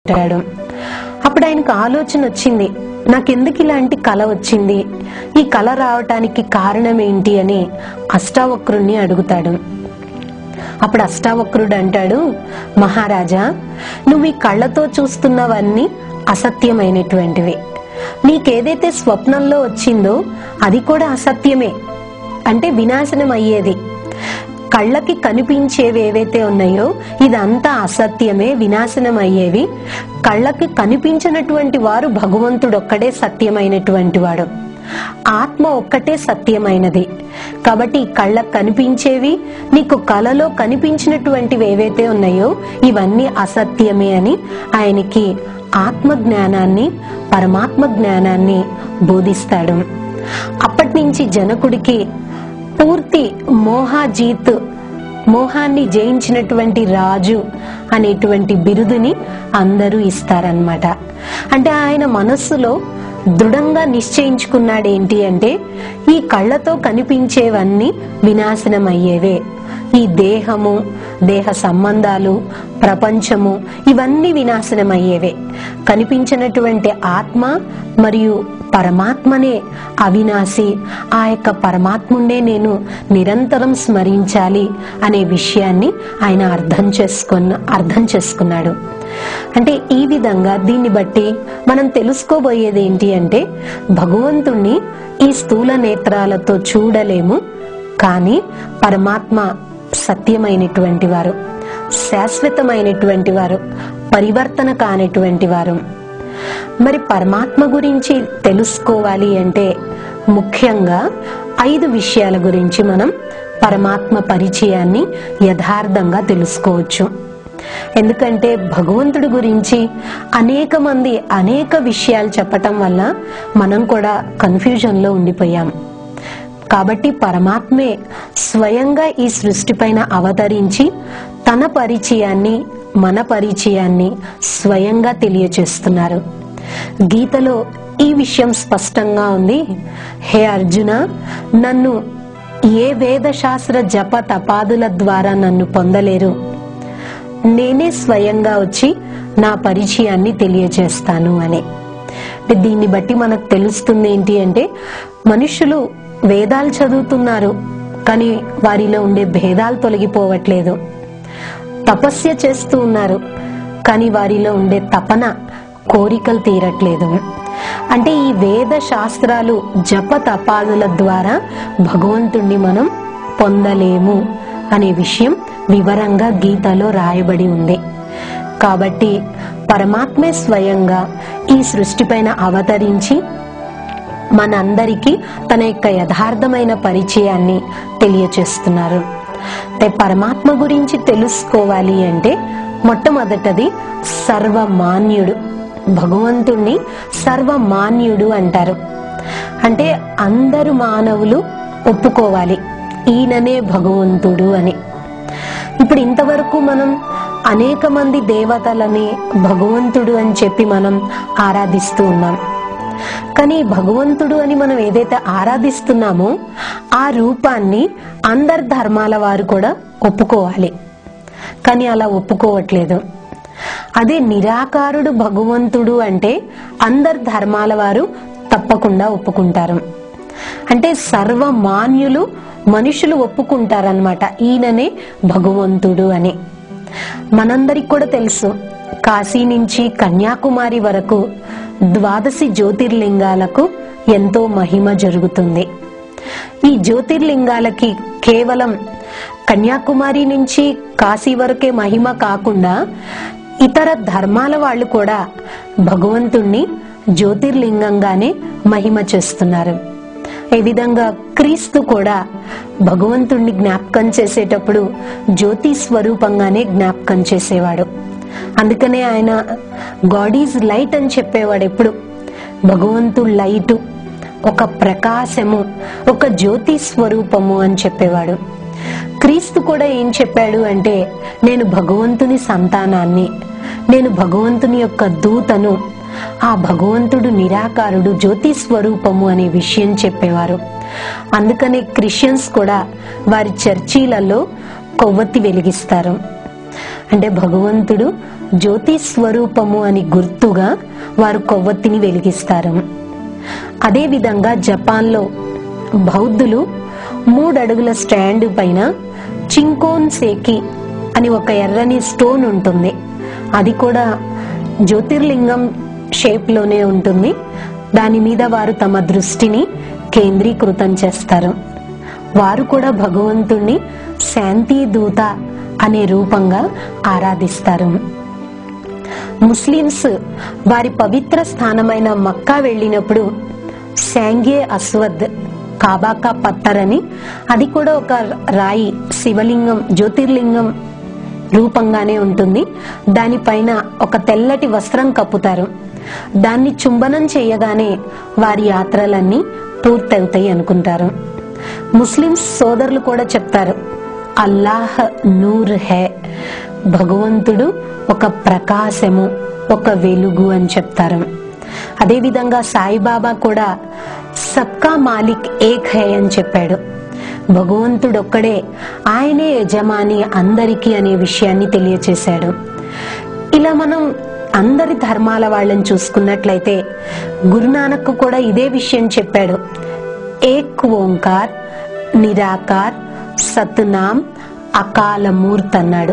పెట్టాడు అప్పుడు ఆయనకు ఆలోచన వచ్చింది నాకెందుకు ఇలాంటి కళ వచ్చింది ఈ కళ రావటానికి కారణం ఏంటి అని అష్టావక్రుణ్ణి అడుగుతాడు అప్పుడు అష్టావక్రుడు అంటాడు మహారాజా నువ్వు ఈ కళ్ళతో చూస్తున్నవన్నీ అసత్యమైనటువంటివి నీకేదైతే స్వప్నంలో వచ్చిందో అది కూడా అసత్యమే అంటే వినాశనం అయ్యేది కళ్ళకి కనిపించేవి ఏవైతే ఉన్నాయో ఇదంతా అసత్యమే వినాశనం అయ్యేవి కళ్ళకి కనిపించినటువంటి వారు భగవంతుడు ఒక్కడే సత్యమైనటువంటి వాడు ఆత్మ ఒక్కటే సత్యమైనది కాబట్టి ఈ కళ్ళకు కనిపించేవి నీకు కలలో కనిపించినటువంటివి ఏవైతే ఉన్నాయో ఇవన్నీ అసత్యమే అని ఆయనకి ఆత్మ జ్ఞానాన్ని పరమాత్మ జ్ఞానాన్ని బోధిస్తాడు అప్పటి నుంచి జనకుడికి పూర్తి మోహాజీత్ మోహాన్ని జయించినటువంటి రాజు అనేటువంటి బిరుదుని అందరూ ఇస్తారనమాట అంటే ఆయన మనస్సులో దృఢంగా నిశ్చయించుకున్నాడు ఏంటి అంటే ఈ కళ్ళతో కనిపించేవన్నీ వినాశనం అయ్యేవే ఈ దేహము దేహ సంబంధాలు ప్రపంచము ఇవన్నీ వినాశనం అయ్యేవే కనిపించినటువంటి ఆత్మ మరియు పరమాత్మనే అవినాశి ఆ యొక్క పరమాత్మునే నేను నిరంతరం స్మరించాలి అనే విషయాన్ని ఆయన అర్థం చేసుకున్న అర్థం చేసుకున్నాడు అంటే ఈ విధంగా దీన్ని బట్టి మనం తెలుసుకోబోయేది ఏంటి అంటే భగవంతుణ్ణి ఈ స్థూల నేత్రాలతో చూడలేము కానీ పరమాత్మ సత్యమైనటువంటి వారు శాశ్వతమైనటువంటి వారు పరివర్తన కానటువంటి వారు మరి పరమాత్మ గురించి తెలుసుకోవాలి అంటే ముఖ్యంగా ఐదు విషయాల గురించి మనం పరమాత్మ పరిచయాన్ని యథార్థంగా తెలుసుకోవచ్చు ఎందుకంటే భగవంతుడి గురించి అనేక మంది అనేక విషయాలు చెప్పటం వల్ల మనం కూడా కన్ఫ్యూజన్ లో ఉండిపోయాం కాబట్టి పరమాత్మే స్వయంగా ఈ సృష్టి పైన అవతరించి తన పరిచయాన్ని మన పరిచయాన్ని స్వయంగా తెలియచేస్తున్నారు గీతలో ఈ విషయం స్పష్టంగా ఉంది హే అర్జున నన్ను ఏ వేదశాస్త్ర జప తపాదుల ద్వారా నన్ను పొందలేరు నేనే స్వయంగా వచ్చి నా పరిచయాన్ని తెలియజేస్తాను అని అంటే దీన్ని బట్టి మనకు తెలుస్తుంది ఏంటి అంటే మనుషులు వేదాలు చదువుతున్నారు కానీ వారిలో ఉండే భేదాలు తొలగిపోవట్లేదు తపస్య చేస్తూ ఉన్నారు కానీ వారిలో ఉండే తపన కోరికలు తీరట్లేదు అంటే ఈ వేద శాస్త్రాలు జప తపాదుల ద్వారా భగవంతుణ్ణి మనం పొందలేము అనే విషయం వివరంగా గీతలో రాయబడి ఉంది కాబట్టి పరమాత్మే స్వయంగా ఈ సృష్టిపైన అవతరించి మనందరికీ తన యొక్క యథార్థమైన పరిచయాన్ని తెలియచేస్తున్నారు అంటే పరమాత్మ గురించి తెలుసుకోవాలి అంటే మొట్టమొదటది సర్వమాన్యుడు భగవంతుణ్ణి సర్వమాన్యుడు అంటారు అంటే అందరు మానవులు ఒప్పుకోవాలి ఈయననే భగవంతుడు అని ఇప్పుడు ఇంతవరకు మనం అనేక మంది దేవతలని భగవంతుడు అని చెప్పి మనం ఆరాధిస్తూ ఉన్నాం కానీ భగవంతుడు అని మనం ఏదైతే ఆరాధిస్తున్నామో ఆ రూపాన్ని అందరు ధర్మాల వారు కూడా ఒప్పుకోవాలి కానీ అలా ఒప్పుకోవట్లేదు అదే నిరాకారుడు భగవంతుడు అంటే అందరు ధర్మాల వారు తప్పకుండా ఒప్పుకుంటారు అంటే సర్వమాన్యులు మనుషులు ఒప్పుకుంటారనమాట ఈయననే భగవంతుడు అని మనందరికి కూడా తెలుసు కాశీ నుంచి కన్యాకుమారి వరకు ద్వాదశి జ్యోతిర్లింగాలకు ఎంతో మహిమ జరుగుతుంది ఈ జ్యోతిర్లింగాలకి కేవలం కన్యాకుమారి నుంచి కాశీ వరకే మహిమ కాకుండా ఇతర ధర్మాల వాళ్ళు కూడా భగవంతుణ్ణి జ్యోతిర్లింగంగానే మహిమ చేస్తున్నారు ఈ విధంగా క్రీస్తు కూడా భగవంతుణ్ణి జ్ఞాపకం చేసేటప్పుడు జ్యోతి స్వరూపంగానే జ్ఞాపకం చేసేవాడు అందుకనే ఆయన గాడ్ ఈజ్ లైట్ అని చెప్పేవాడు ఎప్పుడు భగవంతుడు లైటు ఒక ప్రకాశము ఒక జ్యోతి స్వరూపము అని చెప్పేవాడు క్రీస్తు కూడా ఏం చెప్పాడు అంటే నేను భగవంతుని సంతానాన్ని నేను భగవంతుని యొక్క దూతను ఆ భగవంతుడు నిరాకారుడు జ్యోతి స్వరూపము అనే విషయం చెప్పేవారు అందుకనే క్రిస్టియన్స్ కూడా వారి చర్చీలలో కొవ్వొత్తి వెలిగిస్తారు అంటే భగవంతుడు జ్యోతి స్వరూపము అని గుర్తుగా వారు కొవ్వొత్తిని వెలిగిస్తారు అదే విధంగా జపాన్లో బౌద్ధులు మూడడుగుల స్టాండ్ పైన చింకోన్ సేకి అని ఒక ఎర్రని స్టోన్ ఉంటుంది అది కూడా జ్యోతిర్లింగం షేప్ లోనే ఉంటుంది దాని మీద వారు తమ దృష్టిని కేంద్రీకృతం చేస్తారు వారు కూడా భగవంతుణ్ణి శాంతి దూత అనే రూపంగా ఆరాధిస్తారు ముస్లిమ్స్ వారి పవిత్ర స్థానమైన మక్కా వెళ్ళినప్పుడు శాంగే అస్వద్ కాబాకా పత్తర్ అని అది కూడా ఒక రాయి శివలింగం జ్యోతిర్లింగం రూపంగానే ఉంటుంది దానిపైన ఒక తెల్లటి వస్త్రం కప్పుతారు దాన్ని చుంబనం చేయగానే వారి యాత్రలన్నీ పూర్తవుతాయి అనుకుంటారు ముస్లిమ్స్ సోదరులు కూడా చెప్తారు అల్లాహ్ నూర్ హే భగవంతుడు ఒక ప్రకాశము ఒక వెలుగు అని చెప్తారు అదేవిధంగా సాయిబాబా కూడా సబ్కా మాలిక్ ఏక్ హే అని చెప్పాడు భగవంతుడు ఒక్కడే ఆయనే యజమాని అందరికీ అనే విషయాన్ని తెలియచేశాడు ఇలా మనం అందరి ధర్మాల వాళ్ళని చూసుకున్నట్లయితే గురునానక్ కూడా ఇదే విషయం చెప్పాడు ఏక్ ఓంకార్ నిరాకార్ సత్నాం అకాల మూర్త్ అన్నాడు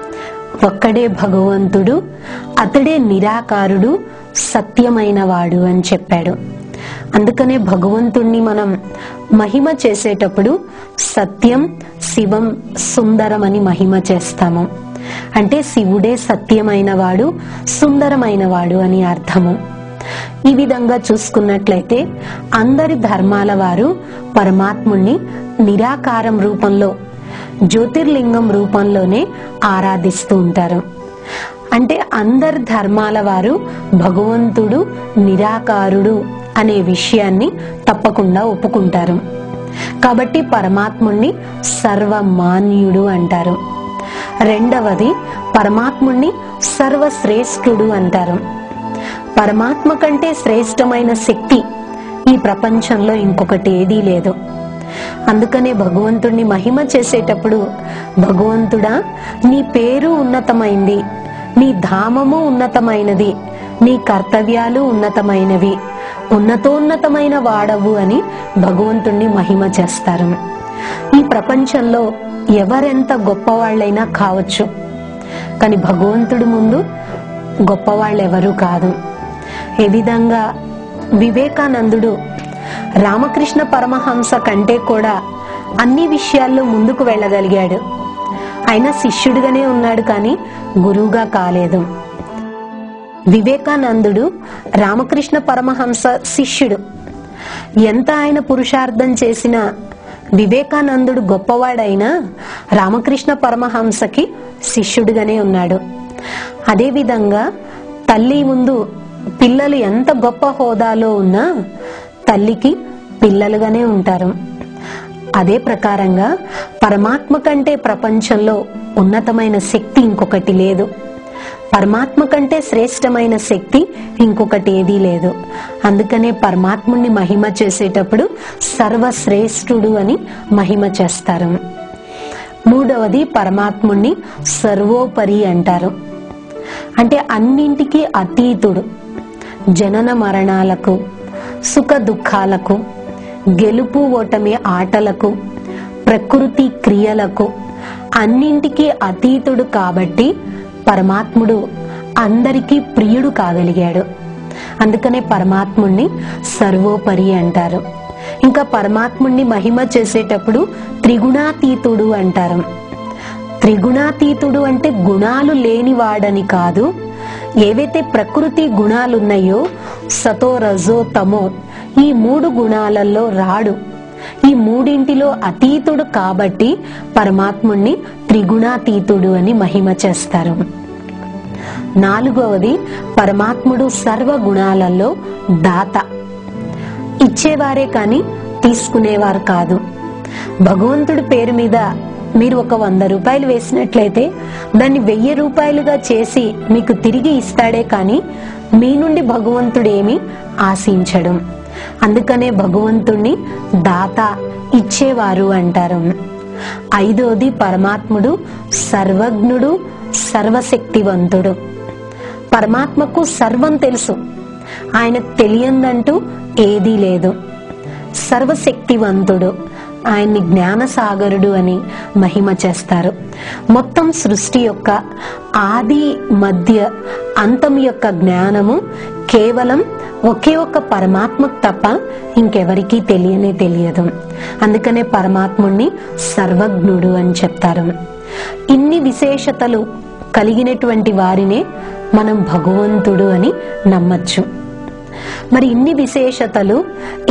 ఒక్కడే భగవంతుడు అతడే నిరాకారుడు సత్యమైన వాడు అని చెప్పాడు అందుకనే భగవంతుణ్ణి మనం మహిమ చేసేటప్పుడు సత్యం శివం సుందరం అని మహిమ చేస్తాము అంటే శివుడే సత్యమైన వాడు సుందరమైన వాడు అని అర్థము ఈ విధంగా చూసుకున్నట్లయితే అందరి ధర్మాల వారు పరమాత్ముణ్ణి నిరాకారం రూపంలో జ్యోతిర్లింగం రూపంలోనే ఆరాధిస్తూ ఉంటారు అంటే అందరి ధర్మాల వారు భగవంతుడు నిరాకారుడు అనే విషయాన్ని తప్పకుండా ఒప్పుకుంటారు కాబట్టి పరమాత్ముణ్ణి సర్వమాన్యుడు అంటారు రెండవది పరమాత్ముణ్ణి సర్వశ్రేష్ఠుడు అంటారు పరమాత్మ కంటే శ్రేష్టమైన శక్తి ఈ ప్రపంచంలో ఇంకొకటి ఏదీ లేదు అందుకనే భగవంతుణ్ణి మహిమ చేసేటప్పుడు భగవంతుడా నీ పేరు ఉన్నతమైంది నీ ధామము ఉన్నతమైనది నీ కర్తవ్యాలు ఉన్నతమైనవి ఉన్నతోన్నతమైన వాడవు అని భగవంతుణ్ణి మహిమ చేస్తారు ఈ ప్రపంచంలో ఎవరెంత గొప్పవాళ్ళైనా కావచ్చు కానీ భగవంతుడి ముందు గొప్పవాళ్ళు ఎవరు కాదు ఏ విధంగా వివేకానందుడు రామకృష్ణ పరమహంస కంటే కూడా అన్ని విషయాల్లో ముందుకు వెళ్ళగలిగాడు ఆయన శిష్యుడిగానే ఉన్నాడు కానీ గురువుగా కాలేదు వివేకానందుడు రామకృష్ణ పరమహంస శిష్యుడు ఎంత ఆయన పురుషార్థం చేసినా వివేకానందుడు గొప్పవాడైనా రామకృష్ణ పరమహంసకి శిష్యుడిగానే ఉన్నాడు అదేవిధంగా తల్లి ముందు పిల్లలు ఎంత గొప్ప హోదాలో ఉన్నా తల్లికి పిల్లలుగానే ఉంటారు అదే ప్రకారంగా పరమాత్మ కంటే ప్రపంచంలో ఉన్నతమైన శక్తి ఇంకొకటి లేదు పరమాత్మ కంటే శ్రేష్టమైన శక్తి ఇంకొకటి ఏదీ లేదు అందుకనే పరమాత్ముని మహిమ చేసేటప్పుడు సర్వశ్రేష్ఠుడు అని మహిమ చేస్తారు మూడవది పరమాత్ముణ్ణి సర్వోపరి అంటారు అంటే అన్నింటికీ అతీతుడు జనన మరణాలకు సుఖ దుఃఖాలకు గెలుపు ఓటమి ఆటలకు ప్రకృతి క్రియలకు అన్నింటికీ అతీతుడు కాబట్టి పరమాత్ముడు అందరికీ ప్రియుడు కాగలిగాడు అందుకనే పరమాత్ముణ్ణి సర్వోపరి అంటారు ఇంకా పరమాత్ముణ్ణి మహిమ చేసేటప్పుడు త్రిగుణాతీతుడు అంటారు త్రిగుణాతీతుడు అంటే గుణాలు లేనివాడని కాదు ఏవైతే ప్రకృతి గుణాలున్నాయో సతో రజో తమో ఈ మూడు గుణాలలో రాడు ఈ మూడింటిలో అతీతుడు కాబట్టి పరమాత్ముణ్ణి త్రిగుణాతీతుడు అని మహిమ చేస్తారు నాలుగవది పరమాత్ముడు సర్వ గుణాలలో దాత ఇచ్చేవారే కాని తీసుకునేవారు కాదు భగవంతుడి పేరు మీద మీరు ఒక వంద రూపాయలు వేసినట్లయితే దాన్ని వెయ్యి రూపాయలుగా చేసి మీకు తిరిగి ఇస్తాడే కాని మీ నుండి భగవంతుడు ఏమి ఆశించడం అందుకనే భగవంతుణ్ణి దాత ఇచ్చేవారు అంటారు ఐదోది పరమాత్ముడు సర్వజ్ఞుడు సర్వశక్తివంతుడు పరమాత్మకు సర్వం తెలుసు ఆయనకు తెలియందంటూ ఏదీ లేదు సర్వశక్తివంతుడు ఆయన్ని జ్ఞానసాగరుడు అని మహిమ చేస్తారు మొత్తం సృష్టి యొక్క ఆది మధ్య అంతం యొక్క జ్ఞానము కేవలం ఒకే ఒక్క పరమాత్మకు తప్ప ఇంకెవరికీ తెలియనే తెలియదు అందుకనే పరమాత్ముణ్ణి సర్వజ్ఞుడు అని చెప్తారు ఇన్ని విశేషతలు కలిగినటువంటి వారినే మనం భగవంతుడు అని నమ్మచ్చు మరి ఇన్ని విశేషతలు